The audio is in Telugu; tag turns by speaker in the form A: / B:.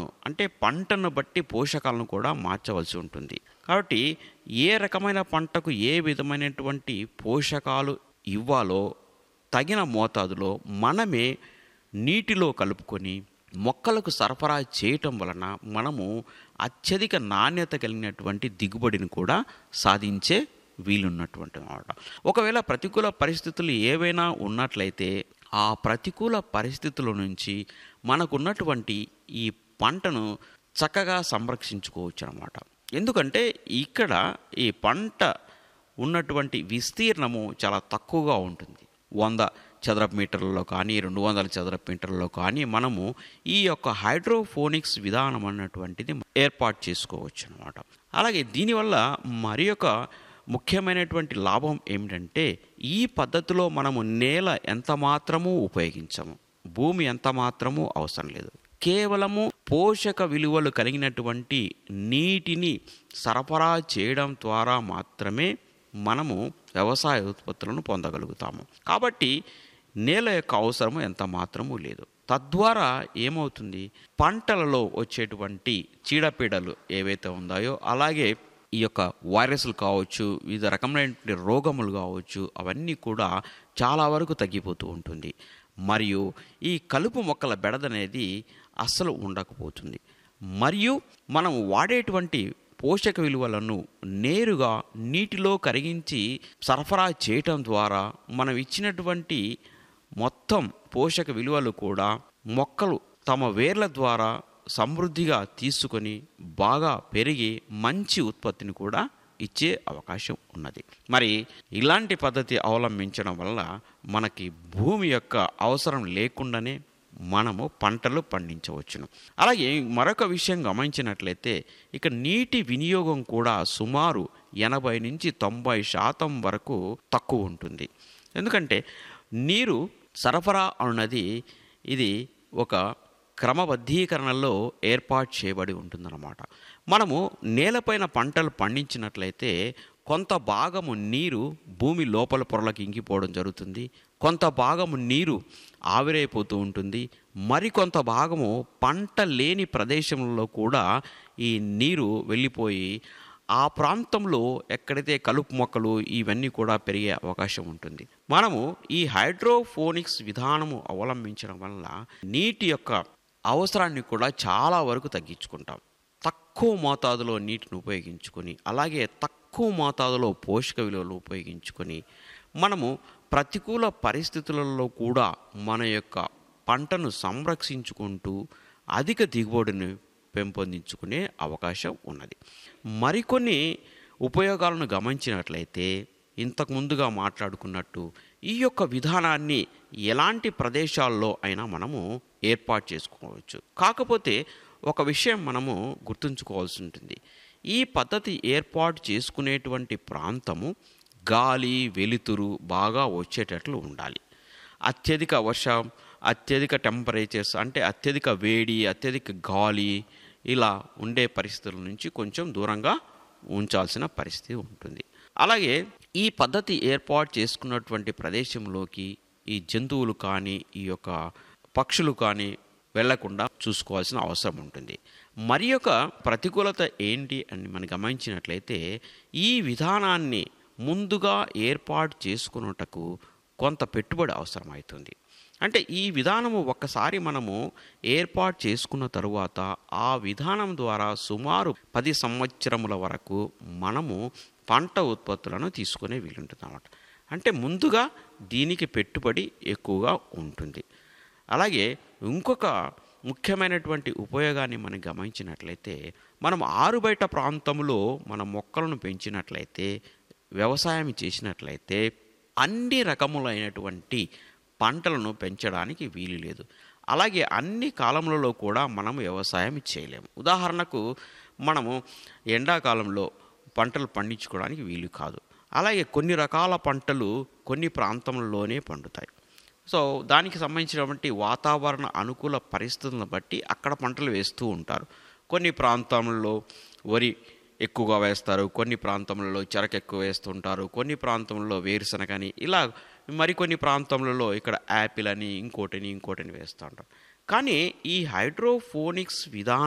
A: అంటే పంటను బట్టి పోషకాలను కూడా మార్చవలసి ఉంటుంది కాబట్టి ఏ రకమైన పంటకు ఏ విధమైనటువంటి పోషకాలు ఇవ్వాలో తగిన మోతాదులో మనమే నీటిలో కలుపుకొని మొక్కలకు సరఫరా చేయటం వలన మనము అత్యధిక నాణ్యత కలిగినటువంటి దిగుబడిని కూడా సాధించే వీలున్నటువంటి మాట ఒకవేళ ప్రతికూల పరిస్థితులు ఏవైనా ఉన్నట్లయితే ఆ ప్రతికూల పరిస్థితుల నుంచి మనకున్నటువంటి ఈ పంటను చక్కగా సంరక్షించుకోవచ్చు అన్నమాట ఎందుకంటే ఇక్కడ ఈ పంట ఉన్నటువంటి విస్తీర్ణము చాలా తక్కువగా ఉంటుంది వంద చదరపు మీటర్లలో కానీ రెండు వందల చదరపు మీటర్లలో కానీ మనము ఈ యొక్క హైడ్రోఫోనిక్స్ విధానం అన్నటువంటిది ఏర్పాటు చేసుకోవచ్చు అనమాట అలాగే దీనివల్ల మరి ఒక ముఖ్యమైనటువంటి లాభం ఏమిటంటే ఈ పద్ధతిలో మనము నేల ఎంత మాత్రము ఉపయోగించము భూమి ఎంత మాత్రము అవసరం లేదు కేవలము పోషక విలువలు కలిగినటువంటి నీటిని సరఫరా చేయడం ద్వారా మాత్రమే మనము వ్యవసాయ ఉత్పత్తులను పొందగలుగుతాము కాబట్టి నేల యొక్క అవసరము ఎంత మాత్రము లేదు తద్వారా ఏమవుతుంది పంటలలో వచ్చేటువంటి చీడపీడలు ఏవైతే ఉన్నాయో అలాగే ఈ యొక్క వైరస్లు కావచ్చు వివిధ రకమైనటువంటి రోగములు కావచ్చు అవన్నీ కూడా చాలా వరకు తగ్గిపోతూ ఉంటుంది మరియు ఈ కలుపు మొక్కల బెడదనేది అస్సలు ఉండకపోతుంది మరియు మనం వాడేటువంటి పోషక విలువలను నేరుగా నీటిలో కరిగించి సరఫరా చేయటం ద్వారా మనం ఇచ్చినటువంటి మొత్తం పోషక విలువలు కూడా మొక్కలు తమ వేర్ల ద్వారా సమృద్ధిగా తీసుకొని బాగా పెరిగి మంచి ఉత్పత్తిని కూడా ఇచ్చే అవకాశం ఉన్నది మరి ఇలాంటి పద్ధతి అవలంబించడం వల్ల మనకి భూమి యొక్క అవసరం లేకుండానే మనము పంటలు పండించవచ్చును అలాగే మరొక విషయం గమనించినట్లయితే ఇక నీటి వినియోగం కూడా సుమారు ఎనభై నుంచి తొంభై శాతం వరకు తక్కువ ఉంటుంది ఎందుకంటే నీరు సరఫరా అన్నది ఇది ఒక క్రమబద్ధీకరణలో ఏర్పాటు చేయబడి ఉంటుందన్నమాట మనము నేలపైన పంటలు పండించినట్లయితే కొంత భాగము నీరు భూమి లోపల పొరలకు ఇంకిపోవడం జరుగుతుంది కొంత భాగము నీరు ఆవిరైపోతూ ఉంటుంది మరికొంత భాగము పంట లేని ప్రదేశంలో కూడా ఈ నీరు వెళ్ళిపోయి ఆ ప్రాంతంలో ఎక్కడైతే కలుపు మొక్కలు ఇవన్నీ కూడా పెరిగే అవకాశం ఉంటుంది మనము ఈ హైడ్రోఫోనిక్స్ విధానము అవలంబించడం వల్ల నీటి యొక్క అవసరాన్ని కూడా చాలా వరకు తగ్గించుకుంటాం తక్కువ మోతాదులో నీటిని ఉపయోగించుకొని అలాగే తక్కువ మోతాదులో పోషక విలువలు ఉపయోగించుకొని మనము ప్రతికూల పరిస్థితులలో కూడా మన యొక్క పంటను సంరక్షించుకుంటూ అధిక దిగుబడిని పెంపొందించుకునే అవకాశం ఉన్నది మరికొన్ని ఉపయోగాలను గమనించినట్లయితే ఇంతకు ముందుగా మాట్లాడుకున్నట్టు ఈ యొక్క విధానాన్ని ఎలాంటి ప్రదేశాల్లో అయినా మనము ఏర్పాటు చేసుకోవచ్చు కాకపోతే ఒక విషయం మనము గుర్తుంచుకోవాల్సి ఉంటుంది ఈ పద్ధతి ఏర్పాటు చేసుకునేటువంటి ప్రాంతము గాలి వెలుతురు బాగా వచ్చేటట్లు ఉండాలి అత్యధిక వర్షం అత్యధిక టెంపరేచర్స్ అంటే అత్యధిక వేడి అత్యధిక గాలి ఇలా ఉండే పరిస్థితుల నుంచి కొంచెం దూరంగా ఉంచాల్సిన పరిస్థితి ఉంటుంది అలాగే ఈ పద్ధతి ఏర్పాటు చేసుకున్నటువంటి ప్రదేశంలోకి ఈ జంతువులు కానీ ఈ యొక్క పక్షులు కానీ వెళ్లకుండా చూసుకోవాల్సిన అవసరం ఉంటుంది మరి యొక్క ప్రతికూలత ఏంటి అని మనం గమనించినట్లయితే ఈ విధానాన్ని ముందుగా ఏర్పాటు చేసుకున్నటకు కొంత పెట్టుబడి అవసరమవుతుంది అంటే ఈ విధానము ఒక్కసారి మనము ఏర్పాటు చేసుకున్న తరువాత ఆ విధానం ద్వారా సుమారు పది సంవత్సరముల వరకు మనము పంట ఉత్పత్తులను తీసుకునే వీలుంటుంది అన్నమాట అంటే ముందుగా దీనికి పెట్టుబడి ఎక్కువగా ఉంటుంది అలాగే ఇంకొక ముఖ్యమైనటువంటి ఉపయోగాన్ని మనం గమనించినట్లయితే మనం ఆరుబయట ప్రాంతంలో మన మొక్కలను పెంచినట్లయితే వ్యవసాయం చేసినట్లయితే అన్ని రకములైనటువంటి పంటలను పెంచడానికి వీలు లేదు అలాగే అన్ని కాలములలో కూడా మనం వ్యవసాయం చేయలేము ఉదాహరణకు మనము ఎండాకాలంలో పంటలు పండించుకోవడానికి వీలు కాదు అలాగే కొన్ని రకాల పంటలు కొన్ని ప్రాంతంలోనే పండుతాయి సో దానికి సంబంధించినటువంటి వాతావరణ అనుకూల పరిస్థితులను బట్టి అక్కడ పంటలు వేస్తూ ఉంటారు కొన్ని ప్రాంతంలో వరి ఎక్కువగా వేస్తారు కొన్ని ప్రాంతంలో చెరకు ఎక్కువ వేస్తుంటారు కొన్ని ప్రాంతంలో వేరుశనగని ఇలా మరికొన్ని ప్రాంతంలో ఇక్కడ యాపిల్ అని ఇంకోటిని ఇంకోటిని వేస్తూ ఉంటారు కానీ ఈ హైడ్రోఫోనిక్స్ విధానం